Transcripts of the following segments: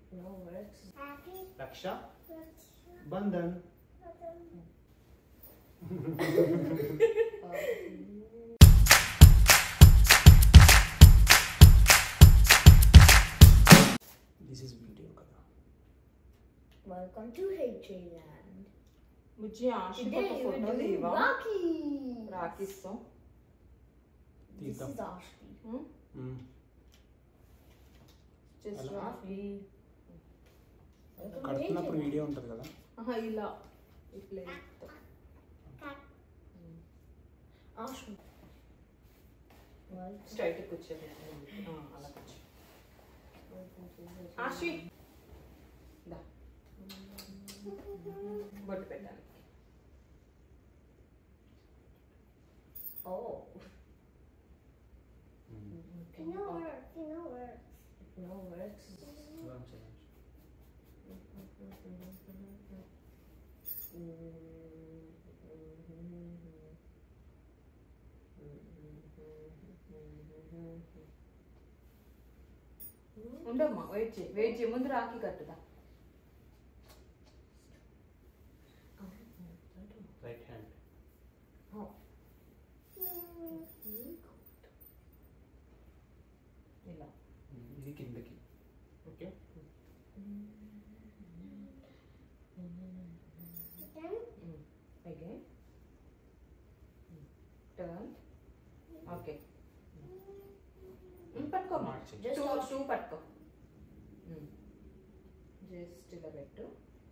No works. Happy Raksha Raksha Bandhan Bandhan. This is video కదా Welcome to Hatryland. బుజ్జి ఆశకి Today ఒక we're ఫోటో doing తీవా Rocky. రాకిస్తాం This తీద్దాం. is Ashby. మ్మ్. జస్ట్ అలా. Ashby. Welcome to కడుతున్నప్పుడు Hatryland. వీడియో ఉంటుంది కదా ఇలా ఇట్లా Ashby. Welcome స్ట్రైట్ కూర్చోండి ఆ, అలా కూర్చో welcome to Hatryland. ఆశి దా బొట్టు పెట్టాలి Oh. Hmm. Okay. You know works. You know works. No works. చూద్దాం, చూద్దాం. ఉండమ్మా వెయిట్ చేయి వెయిట్ చేయి ముందు రాకి కట్టుదా రైట్ హ్యాండ్ ఇలా మ్మ్. ఇది కిందకి okay Then again turn okay పట్టుకోమ్మా మార్క్ చేయి. Just two touch. టూ పట్టుకో జస్ట్ ఇలా పెట్టు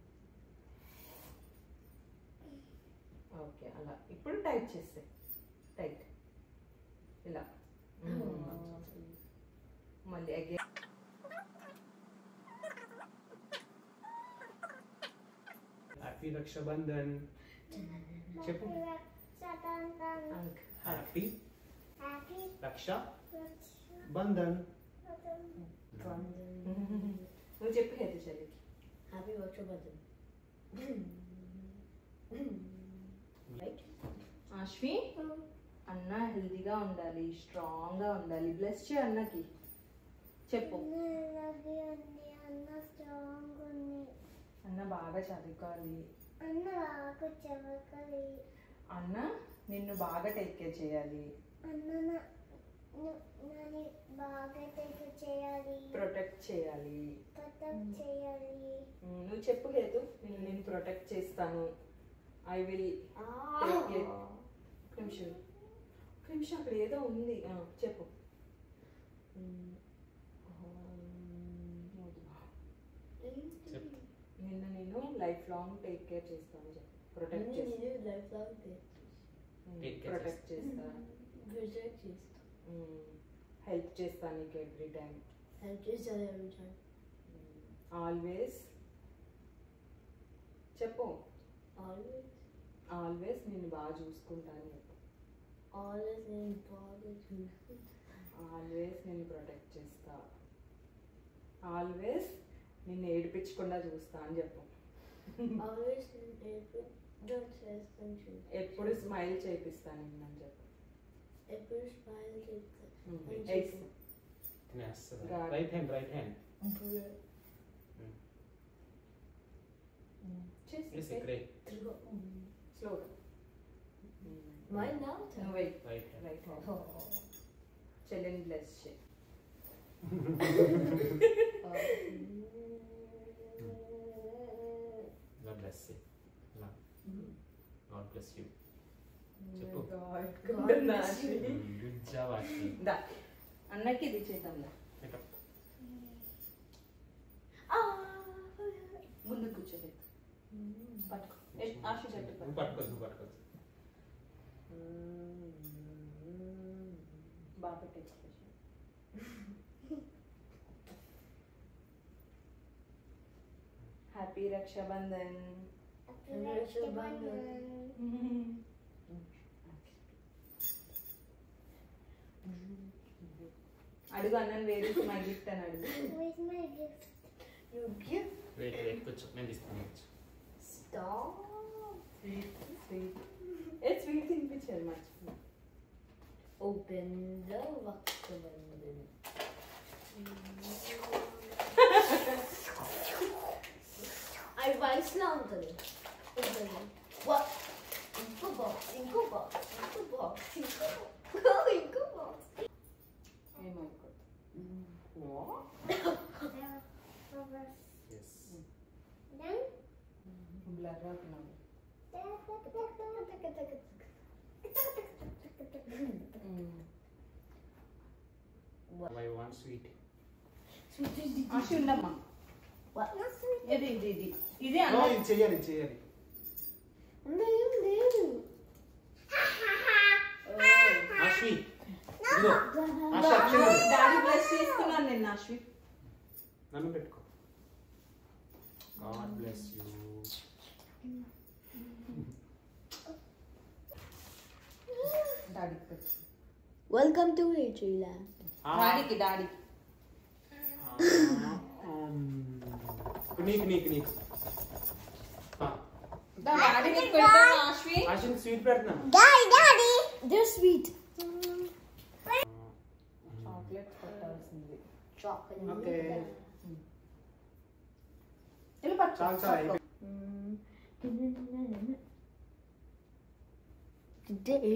ఓకే అలా ఇప్పుడు టైట్ చేస్తే టైట్ ఇలా మళ్ళీ అగైన్ హ్యాపీ రక్షాబంధన్ చెప్పు Raksha Bandhan. అంక్ happy Happy Raksha Raksha Bandhan Bandhan. నువ్వు చెప్పు హేతు చెల్లికి Happy Raksha Bandhan. right? ఆశ్వి అన్న హెల్దీగా ఉండాలి స్ట్రాంగ్గా ఉండాలి బ్లెస్ చేయ అన్నకి చెప్పు అన్నది ఉంది అన్న స్ట్రాంగ్ ఉంది అన్న బాగా చదువుకోవాలి అన్న బాగా చదవాలి అన్న నిన్ను బాగా టేక్ కేర్ చేయాలి అన్న నా- ను- నన్ను బాగా తెలుసు చేయాలి ప్రొటెక్ట్ చేయాలి పతం చేయాలి ఉమ్, నువ్వు చెప్పు హేతు నేను నేను ప్రొటెక్ట్ చేస్తాను ఐ విల్ ఒక నిమిషం ఒక నిమిషం అక్కడ ఏదో ఉంది ఆ, చెప్పు చెప్పు నిన్న నేను లైఫ్ లాంగ్ టేక్ కేర్ చేస్తాను చెప్పు ప్రొటెక్ట్ నేను చేస్తాను నేను lifelong day. Take care protect చేస్తాను Protect చేస్తా. హెల్ప్ చేస్తాను నీకు ఎవ్రీ టైం Help చేస్తాను every time. ఆల్వేస్ చెప్పు Always. ఆల్వేస్ నేను బాగా చూసుకుంటాను చెప్పు Always నేను బాగా చూసుకుంటా. ఆల్వేస్ నేను ప్రొటెక్ట్ చేస్తా ఆల్వేస్ నిన్ను ఏడిపించకుండా చూస్తా అని చెప్పు Always నేను ఎప్పుడు చేస్తాను చూస్తా. ఎప్పుడు స్మైల్ చేపిస్తాను నిన్ను అని చెప్పు ఎప్పుడు స్మైల్ చేస్తాను ఎయిట్ తినేస్తుంది God. Right hand right hand yes ఇక్కడే స్లోగా Mine now? నువ్వు wait right hand right Oh. చెల్లెని బ్లెస్ చే ఇలా బ్లెస్ ఇలా గాడ్ బ్లెస్ యూ చెప్పు. God bless you. Good job Aashi దా అన్నకి ఇది చేద్దాం దా ముందు కూర్చోలేదు పట్టుకో ఏ, ఆశ చెప్పు నువ్వు పట్టుకోవచ్చు నువ్వు పట్టుకోవచ్చు బాగా పెట్టే expression happy Rakshabandhan Raksha Bandhan. అడుగు అన్నని వేరే మై గిఫ్ట్ అని అడుగు Where's my gift? You give wait wait కూర్చో నేను తీస్తాను కూర్చో stop. స్వీట్ స్వీట్ ఏ స్వీట్ తినిపించారు మర్చిపో Open the Raksha Bandhan. Rice లా ఉంటుంది What? ఇంకో బాక్స్ ఇంకో బాక్స్ ఇంకో బాక్స్ ఇంకో ఇంకో బాక్స్ ఏమో ఇక్కడ ఎస్ Then బ్లర్ అవుతున్నాను వై వాంట్ స్వీట్ ఆశ ఉండమ్మా What? ఇది ఇది ఇది ఇది నో అన్న ఇది చేయాలి ఇది చేయాలి లేదు లేదు ఆశ్వి ఇదిగో ఆశ అక్షయ్ డాడీ బ్లెస్ చేస్తున్నాను నేను ఆశ్వి నన్ను పెట్టుకో గాడ్ బ్లెస్ యూ డాడీకి పెట్టు వెల్కమ్ టు హేట్రీలా డాడీకి డాడీకి నీకు నీకు నీకు దా, డాడీకి పెడతాను ఆశ్వి ఆశకి స్వీట్ పెడుతున్నా Daddy, Daddy. They're sweet. Chocolate పెట్టాల్సింది Chocolate. ఓకే వెళ్ళి పట్టు. చాలు చాలు అయిపోయింది. Today,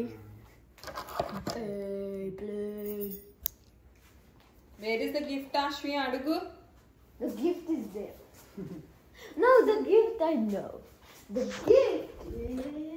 I played. Where is the gift Ashvi అడుగు The gift is there. no, the gift I know. The gift is